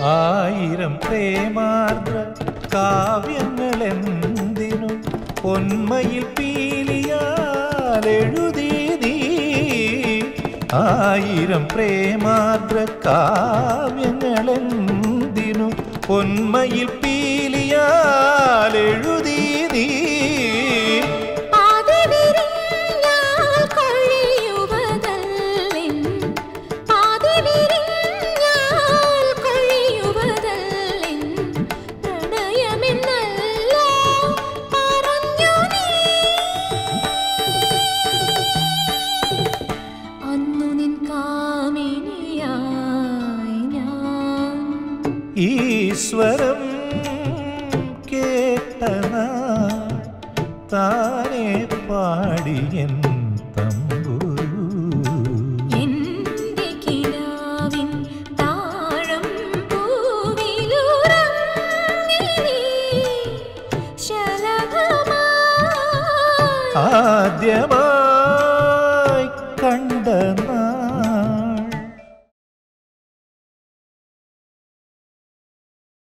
ആയിരം പ്രേമാർദ്ര കാവ്യങ്ങളെന്തിനു പൊന്മയിൽ പീലിയാൽ എഴുതി നീ ആയിരം പ്രേമാർദ്ര കാവ്യങ്ങളെന്തിനു പൊന്മയിൽ പീലിയാൽ എഴുതി നീ പാതിവിരിഞ്ഞാൽ കൊഴിയുവതല്ലിൻ. പാതിവിരിഞ്ഞാൽ കൊഴിയുവതല്ലിൻ. പ്രണയമെന്നല്ലോ പറഞ്ഞു നീ. അന്നു നിൻ കാമിനിയായി ഞാൻ ഈശ്വരം കേട്ടന താനെ പാടിയൻ തമ്പുരു എന്റെ കിനാവിൻ താഴം പൂവിലുറങ്ങി നീ ശലഭമായി ആദ്യമായി